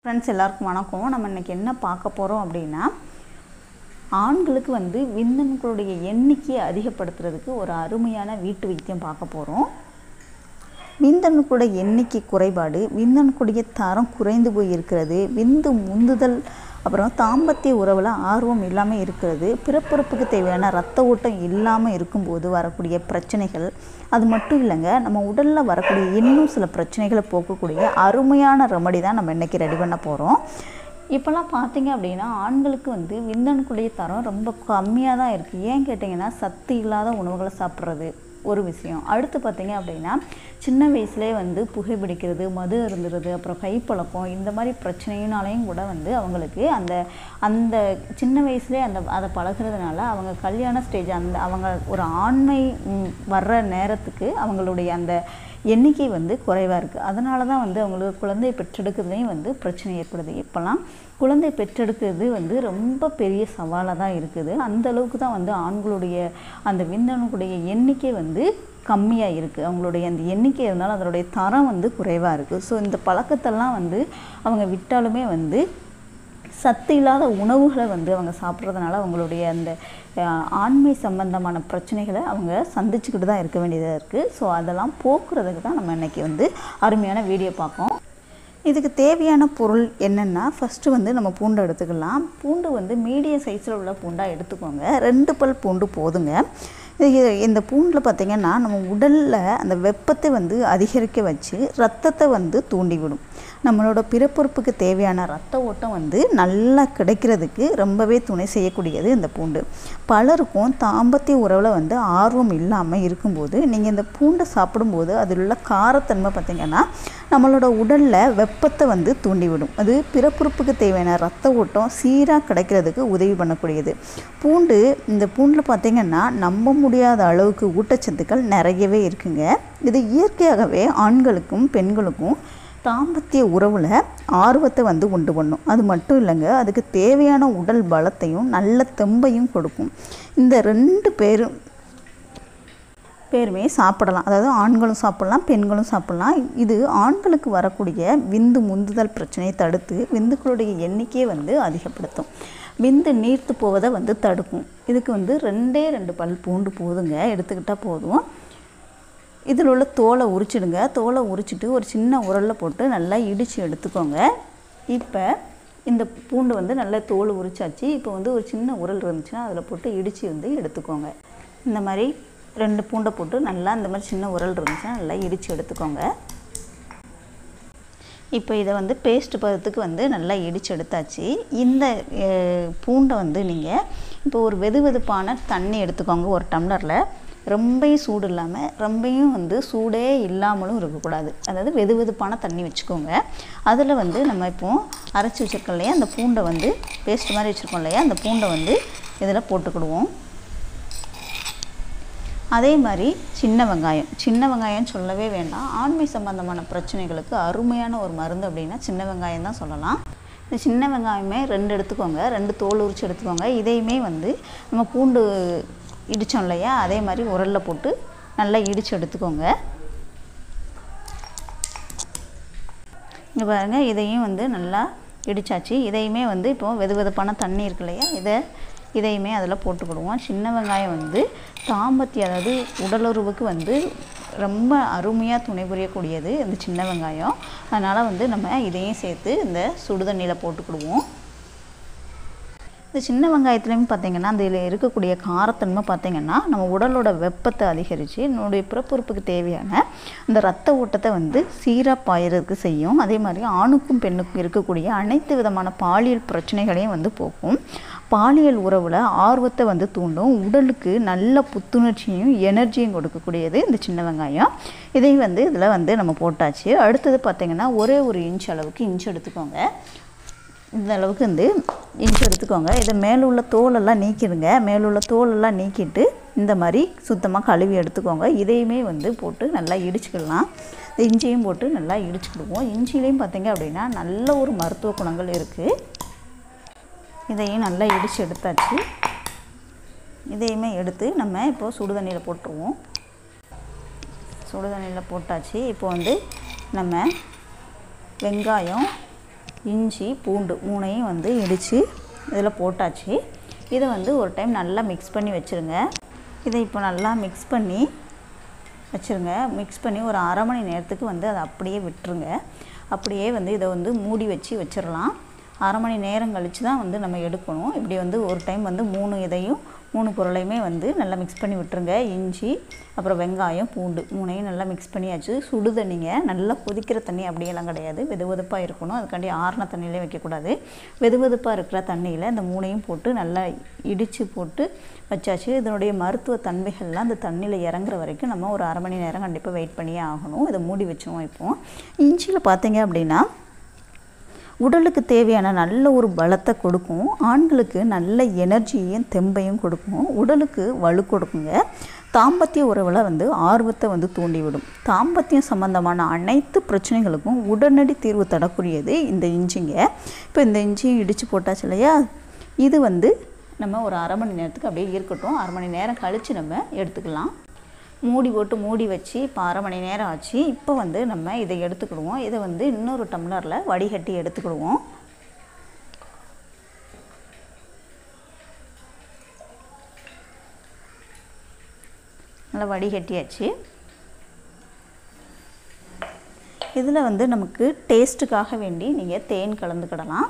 friends எல்லாருக்கும் வணக்கம் நம்ம இன்னைக்கு என்ன பார்க்க போகிறோம் அப்படின்னா ஆண்களுக்கு வந்து விந்தணுக்களுடைய எண்ணிக்கையை அதிகப்படுத்துறதுக்கு ஒரு அருமையான வீட்டு வைத்தியம் பார்க்க போகிறோம் விந்தணுக்களுடைய எண்ணிக்கை குறைபாடு விந்தணுக்களுடைய தரம் குறைந்து போய் இருக்கிறது விந்து முந்துதல் அப்புறம் தாம்பத்திய உறவில் ஆர்வம் இல்லாமல் இருக்கிறது பிறப்புறுப்புக்கு தேவையான ரத்த ஓட்டம் இல்லாமல் இருக்கும்போது வரக்கூடிய பிரச்சனைகள் அது மட்டும் இல்லைங்க நம்ம உடலில் வரக்கூடிய இன்னும் சில பிரச்சனைகளை போக்கக்கூடிய அருமையான ரெமடி தான் நம்ம இன்றைக்கி ரெடி பண்ண போகிறோம் இப்போல்லாம் பார்த்தீங்க அப்படின்னா ஆண்களுக்கு வந்து விந்தணுக்குடைய தரம் ரொம்ப கம்மியாக தான் இருக்குது ஏன் கேட்டிங்கன்னா சத்து இல்லாத உணவுகளை சாப்பிட்றது ஒரு விஷயம் அடுத்து பார்த்தீங்க அப்படின்னா சின்ன வயசுலேயே வந்து புகைப்பிடிக்கிறது மது அருந்துறது அப்புறம் கைப்பழக்கம் இந்த மாதிரி பிரச்சனையினாலையும் கூட வந்து அவங்களுக்கு அந்த அந்த சின்ன வயசுலேயே அந்த அதை பழகுறதுனால அவங்க கல்யாண ஸ்டேஜ் அந்த அவங்க ஒரு ஆண்மை ம், வர்ற நேரத்துக்கு அவங்களுடைய அந்த எண்ணிக்கை வந்து குறைவாக இருக்குது அதனால தான் வந்து அவங்களுக்கு குழந்தை பெற்றெடுக்கிறதுலையும் வந்து பிரச்சனை ஏற்படுது இப்போல்லாம் குழந்தை பெற்றெடுக்கிறது வந்து ரொம்ப பெரிய சவாலாக தான் இருக்குது அந்த அளவுக்கு தான் வந்து ஆண்களுடைய அந்த விந்தணுக்குடைய எண்ணிக்கை வந்து கம்மியாக இருக்குது அவங்களுடைய அந்த எண்ணிக்கை இருந்தாலும் அதனுடைய தரம் வந்து குறைவாக இருக்குது ஸோ இந்த பழக்கத்தெல்லாம் வந்து அவங்க விட்டாலுமே வந்து சத்து இல்லாத உணவுகளை வந்து அவங்க சாப்பிட்றதுனால அவங்களுடைய அந்த அஹ், ஆண்மை சம்பந்தமான பிரச்சனைகளை அவங்க சந்திச்சுக்கிட்டு தான் இருக்க வேண்டியதாக இருக்குது ஸோ அதெல்லாம் போக்குறதுக்கு தான் நம்ம இன்னைக்கு வந்து அருமையான வீடியோ பார்க்கோம் இதுக்கு தேவையான பொருள் என்னென்னா ஃபஸ்ட்டு வந்து நம்ம பூண்டை எடுத்துக்கலாம் பூண்டு வந்து மீடியம் சைஸில் உள்ள பூண்டாக எடுத்துக்கோங்க ரெண்டு பல் பூண்டு போதுங்க இது இந்த பூண்டில் பார்த்திங்கன்னா நம்ம உடலில் அந்த வெப்பத்தை வந்து அதிகரிக்க வச்சு ரத்தத்தை வந்து தூண்டிவிடும் நம்மளோட பிறப்புறுப்புக்கு தேவையான ரத்த ஓட்டம் வந்து நல்லா கிடைக்கிறதுக்கு ரொம்பவே துணை செய்யக்கூடியது இந்த பூண்டு பலருக்கும் தாம்பத்திய உறவில் வந்து ஆர்வம் இல்லாமல் இருக்கும்போது நீங்கள் இந்த பூண்டை சாப்பிடும்போது அதில் உள்ள காரத்தன்மை பார்த்திங்கன்னா நம்மளோட உடலில் வெப்பத்தை வந்து தூண்டிவிடும் அது பிறப்புறுப்புக்கு தேவையான ரத்த ஓட்டம் சீராக கிடைக்கிறதுக்கு உதவி பண்ணக்கூடியது பூண்டு இந்த பூண்டில் பார்த்திங்கன்னா நம்ப முடியாத அளவுக்கு ஊட்டச்சத்துக்கள் நிறையவே இருக்குங்க இது இயற்கையாகவே ஆண்களுக்கும் பெண்களுக்கும் தாம்பத்திய உறவில் ஆர்வத்தை வந்து உண்டு பண்ணும் அது மட்டும் இல்லைங்க அதுக்கு தேவையான உடல் பலத்தையும் நல்ல தெம்பையும் கொடுக்கும் இந்த ரெண்டு பேரும் பேருமே சாப்பிடலாம் அதாவது ஆண்களும் சாப்பிடலாம் பெண்களும் சாப்பிடலாம் இது ஆண்களுக்கு வரக்கூடிய விந்து முந்துதல் பிரச்சனையை தடுத்து விந்துக்களுடைய எண்ணிக்கையை வந்து அதிகப்படுத்தும் விந்து நீர்த்து போவதை வந்து தடுக்கும் இதுக்கு வந்து ரெண்டே ரெண்டு பல் பூண்டு போதுங்க எடுத்துக்கிட்டால் போதும் இதில் உள்ள தோலை உரிச்சிடுங்க தோலை உரிச்சிட்டு ஒரு சின்ன உரலில் போட்டு நல்லா இடித்து எடுத்துக்கோங்க இப்போ இந்த பூண்டு வந்து நல்லா தோல் உரிச்சாச்சு இப்போ வந்து ஒரு சின்ன உரல் இருந்துச்சுன்னா அதில் போட்டு இடித்து வந்து எடுத்துக்கோங்க இந்த மாதிரி ரெண்டு பூண்டை போட்டு நல்லா இந்த மாதிரி சின்ன உரல் இருந்துச்சுன்னா நல்லா இடித்து எடுத்துக்கோங்க இப்போ இதை வந்து பேஸ்ட் பதத்துக்கு வந்து நல்லா இடித்து எடுத்தாச்சு இந்த அஹ், பூண்டை வந்து நீங்கள் இப்போ ஒரு வெது வெதுப்பான தண்ணி எடுத்துக்கோங்க ஒரு டம்ளரில் ரொம்பையும் சூடு இல்லாமல் ரொம்பையும் வந்து சூடே இல்லாமலும் இருக்கக்கூடாது அதாவது வெது வெதுப்பான தண்ணி வச்சுக்கோங்க அதில் வந்து நம்ம இப்போ அரைச்சி வச்சுருக்கோம் இல்லையா அந்த பூண்டை வந்து பேஸ்ட் மாதிரி வச்சுருக்கோம் இல்லையா அந்த பூண்டை வந்து இதில் போட்டுக்கிடுவோம் அதே மாதிரி சின்ன வெங்காயம் சின்ன வெங்காயம் சொல்லவே வேண்டாம் ஆண்மை சம்பந்தமான பிரச்சனைகளுக்கு அருமையான ஒரு மருந்து அப்படின்னா சின்ன வெங்காயம் தான் சொல்லலாம் இந்த சின்ன வெங்காயமே ரெண்டு எடுத்துக்கோங்க ரெண்டு தோல் உரிச்சு எடுத்துக்கோங்க இதையுமே வந்து நம்ம பூண்டு இடித்தோம் இல்லையா அதே மாதிரி உரலில் போட்டு நல்லா இடித்து எடுத்துக்கோங்க இங்கே பாருங்கள் இதையும் வந்து நல்லா இடிச்சாச்சு இதையுமே வந்து இப்போ வெது வெதுப்பான தண்ணி இருக்கு இல்லையா இதை இதையுமே அதில் போட்டுக்கிடுவோம் சின்ன வெங்காயம் வந்து தாம்பத்திய அதாவது உடலுறவுக்கு வந்து ரொம்ப அருமையாக துணை புரியக்கூடியது இந்த சின்ன வெங்காயம் அதனால் வந்து நம்ம இதையும் சேர்த்து இந்த சுடுதண்ணியில் போட்டுக்கிடுவோம் இந்த சின்ன வெங்காயத்துலேயும் பார்த்தீங்கன்னா அதில் இருக்கக்கூடிய காரத்தன்மை பார்த்தீங்கன்னா நம்ம உடலோட வெப்பத்தை அதிகரித்து நம்மளுடைய பிறப்புறுப்புக்கு தேவையான அந்த ரத்த ஓட்டத்தை வந்து சீராக பாயறதுக்கு செய்யும் அதே மாதிரி ஆணுக்கும் பெண்ணுக்கும் இருக்கக்கூடிய அனைத்து விதமான பாலியல் பிரச்சனைகளையும் வந்து போக்கும் பாலியல் உறவில் ஆர்வத்தை வந்து தூண்டும் உடலுக்கு நல்ல புத்துணர்ச்சியும் எனர்ஜியும் கொடுக்கக்கூடியது இந்த சின்ன வெங்காயம் இதை வந்து இதில் வந்து நம்ம போட்டாச்சு அடுத்தது பார்த்திங்கன்னா ஒரே ஒரு இன்ச் அளவுக்கு இன்ச் எடுத்துக்கோங்க இந்த அளவுக்கு வந்து இன்ச் எடுத்துக்கோங்க இதை மேலே உள்ள தோலெல்லாம் நீக்கிடுங்க மேலே உள்ள தோலெல்லாம் நீக்கிட்டு இந்த மாதிரி சுத்தமாக கழுவி எடுத்துக்கோங்க இதையுமே வந்து போட்டு நல்லா இடிச்சுக்கிடலாம் இந்த இஞ்சியும் போட்டு நல்லா இடிச்சுக்கிடுவோம் இஞ்சிலையும் பார்த்தீங்க அப்படின்னா நல்ல ஒரு மருத்துவ குணங்கள் இருக்குது இதையும் நல்லா இடித்து எடுத்தாச்சு இதையுமே எடுத்து நம்ம இப்போது சுடுதண்ணியில் போட்டுருவோம் சுடுதண்ணியில் போட்டாச்சு இப்போ வந்து நம்ம வெங்காயம் இஞ்சி பூண்டு மூணையும் வந்து இடித்து இதில் போட்டாச்சு இதை வந்து ஒரு டைம் நல்லா மிக்ஸ் பண்ணி வச்சுருங்க இதை இப்போ நல்லா மிக்ஸ் பண்ணி வச்சுருங்க மிக்ஸ் பண்ணி ஒரு அரை மணி நேரத்துக்கு வந்து அதை அப்படியே விட்டுருங்க அப்படியே வந்து இதை வந்து மூடி வச்சு வச்சிடலாம் அரை மணி நேரம் கழித்து தான் வந்து நம்ம எடுக்கணும் இப்படி வந்து ஒரு டைம் வந்து மூணு இதையும் மூணு பொருளையுமே வந்து நல்லா மிக்ஸ் பண்ணி விட்டுருங்க இஞ்சி அப்புறம் வெங்காயம் பூண்டு மூணையும் நல்லா மிக்ஸ் பண்ணியாச்சு சுடு தண்ணிங்க நல்லா கொதிக்கிற தண்ணி அப்படியெல்லாம் கிடையாது வெது வெதுப்பாக இருக்கணும் அதுக்காண்டி ஆறின தண்ணியிலே வைக்கக்கூடாது வெது வெதுப்பாக இருக்கிற தண்ணியில் இந்த மூணையும் போட்டு நல்லா இடித்து போட்டு வச்சாச்சு இதனுடைய மருத்துவ தன்மைகள்லாம் அந்த தண்ணியில் இறங்குற வரைக்கும் நம்ம ஒரு அரை மணி நேரம் கண்டிப்பாக வெயிட் பண்ணியே ஆகணும் இதை மூடி வச்சுருவோம் இப்போது இஞ்சியில் பார்த்தீங்க அப்படின்னா உடலுக்கு தேவையான நல்ல ஒரு பலத்தை கொடுக்கும் ஆண்களுக்கு நல்ல எனர்ஜியையும் தெம்பையும் கொடுக்கும் உடலுக்கு வலு கொடுக்குங்க தாம்பத்திய உறவில் வந்து ஆர்வத்தை வந்து தூண்டிவிடும் தாம்பத்தியம் சம்பந்தமான அனைத்து பிரச்சனைகளுக்கும் உடனடி தீர்வு தரக்கூடியது இந்த இஞ்சிங்க இப்போ இந்த இஞ்சியும் இடித்து போட்டாச்சு இல்லையா இது வந்து நம்ம ஒரு அரை மணி நேரத்துக்கு அப்படியே இருக்கட்டும் அரை மணி நேரம் கழித்து நம்ம எடுத்துக்கலாம் மூடி போட்டு மூடி வச்சு இப்போ அரை மணி நேரம் ஆச்சு இப்போ வந்து நம்ம இதை எடுத்துக்கிடுவோம் இதை வந்து இன்னொரு டம்ளரில் வடிகட்டி எடுத்துக்கிடுவோம் நல்லா வடிகட்டியாச்சு இதில் வந்து நமக்கு டேஸ்ட்டுக்காக வேண்டி நீங்கள் தேன் கலந்துக்கிடலாம்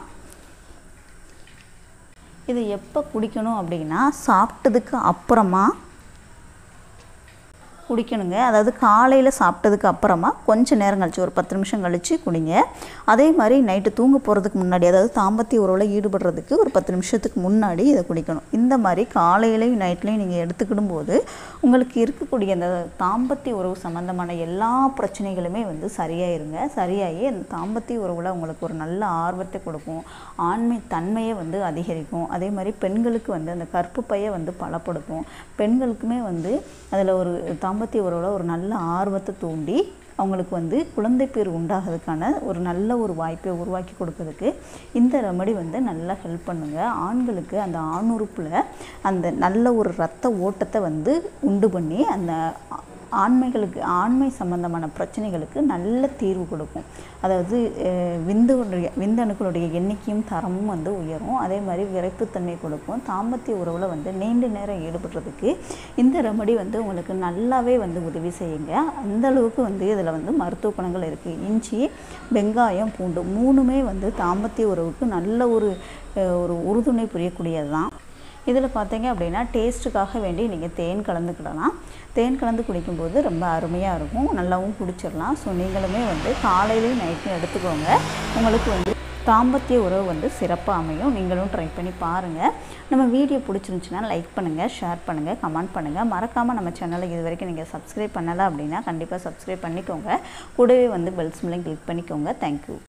இது எப்போ குடிக்கணும் அப்படின்னா சாப்பிட்டதுக்கு அப்புறமா குடிக்கணுங்க அதாவது காலையில் சாப்பிட்டதுக்கு அப்புறமா கொஞ்சம் நேரம் கழிச்சு ஒரு பத்து நிமிஷம் கழித்து குடிங்க அதே மாதிரி நைட்டு தூங்க போகிறதுக்கு முன்னாடி அதாவது தாம்பத்திய உறவில் ஈடுபடுறதுக்கு ஒரு பத்து நிமிஷத்துக்கு முன்னாடி இதை குடிக்கணும் இந்த மாதிரி காலையிலையும் நைட்லேயும் நீங்கள் எடுத்துக்கிடும் போது உங்களுக்கு இருக்கக்கூடிய அந்த தாம்பத்திய உறவு சம்மந்தமான எல்லா பிரச்சனைகளுமே வந்து சரியாயிருங்க சரியாகி அந்த தாம்பத்திய உறவில் உங்களுக்கு ஒரு நல்ல ஆர்வத்தை கொடுக்கும் ஆண்மை தன்மையை வந்து அதிகரிக்கும் அதே மாதிரி பெண்களுக்கு வந்து அந்த கற்பு பையை வந்து பலப்படுத்தும் பெண்களுக்குமே வந்து அதில் ஒரு தாம்பத்திய உறவில் ஒரு நல்ல ஆர்வத்தை தூண்டி அவங்களுக்கு வந்து குழந்தை பேர் உண்டாகிறதுக்கான ஒரு நல்ல ஒரு வாய்ப்பை உருவாக்கி கொடுக்கறதுக்கு இந்த ரெமடி வந்து நல்லா ஹெல்ப் பண்ணுங்க ஆண்களுக்கு அந்த ஆணுறுப்பில் அந்த நல்ல ஒரு ரத்த ஓட்டத்தை வந்து உண்டு பண்ணி அந்த ஆண்மைகளுக்கு ஆண்மை சம்பந்தமான பிரச்சனைகளுக்கு நல்ல தீர்வு கொடுக்கும் அதாவது அஹ், விந்துடைய விந்தணுக்களுடைய எண்ணிக்கையும் தரமும் வந்து உயரும் அதே மாதிரி விரைப்புத்தன்மை கொடுக்கும் தாம்பத்திய உறவில் வந்து நீண்ட நேரம் ஈடுபடுறதுக்கு இந்த ரெமடி வந்து உங்களுக்கு நல்லாவே வந்து உதவி செய்யுங்க அந்த அளவுக்கு வந்து இதில் வந்து மருத்துவ குணங்கள் இருக்குது இஞ்சி வெங்காயம் பூண்டு மூணுமே வந்து தாம்பத்திய உறவுக்கு நல்ல ஒரு அஹ், ஒரு உறுதுணை புரியக்கூடியது தான் இதில் பார்த்தீங்க அப்படின்னா டேஸ்ட்டுக்காக வேண்டி நீங்கள் தேன் கலந்துக்கிடலாம் தேன் கலந்து குடிக்கும்போது ரொம்ப அருமையாக இருக்கும் நல்லாவும் குடிச்சிடலாம் ஸோ நீங்களுமே வந்து காலையிலையும் நைட்லையும் எடுத்துக்கோங்க உங்களுக்கு வந்து தாம்பத்திய உறவு வந்து சிறப்பாக அமையும் நீங்களும் ட்ரை பண்ணி பாருங்கள் நம்ம வீடியோ பிடிச்சிருந்துச்சுன்னா லைக் பண்ணுங்கள் ஷேர் பண்ணுங்கள் கமெண்ட் பண்ணுங்கள் மறக்காமல் நம்ம சேனலை இது வரைக்கும் நீங்கள் சப்ஸ்கிரைப் பண்ணலை அப்படின்னா கண்டிப்பாக சப்ஸ்கிரைப் பண்ணிக்கோங்க கூடவே வந்து பெல் சிம்லையும் கிளிக் பண்ணிக்கோங்க தேங்க்யூ